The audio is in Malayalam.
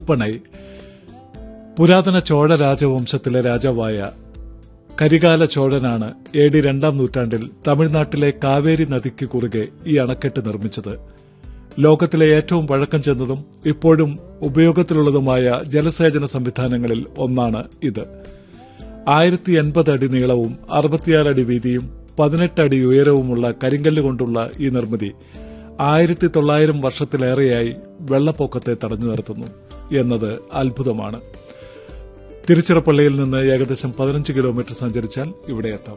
പണൈ പുരാതന ചോഴ രാജവംശത്തിലെ രാജാവായ കരികാല ചോഴനാണ് എ ഡി രണ്ടാം നൂറ്റാണ്ടിൽ തമിഴ്നാട്ടിലെ കാവേരി നദിക്ക് കുറുകെ ഈ അണക്കെട്ട് നിർമ്മിച്ചത് ലോകത്തിലെ ഏറ്റവും പഴക്കം ചെന്നതും ഇപ്പോഴും ഉപയോഗത്തിലുള്ളതുമായ ജലസേചന സംവിധാനങ്ങളിൽ ഒന്നാണ് ഇത് ആയിരത്തി എൺപത് അടി നീളവും അറുപത്തിയാറ് അടി വീതിയും പതിനെട്ട് അടി ഉയരവുമുള്ള കരിങ്കല്ല് കൊണ്ടുള്ള ഈ നിർമ്മിതി ആയിരത്തി തൊള്ളായിരം വർഷത്തിലേറെയായി വെള്ളപ്പൊക്കത്തെ തടഞ്ഞു നിർത്തുന്നു എന്നത് അത്ഭുതമാണ് തിരുച്ചിറപ്പള്ളിയിൽ നിന്ന് ഏകദേശം പതിനഞ്ച് കിലോമീറ്റർ സഞ്ചരിച്ചാൽ ഇവിടെ എത്താം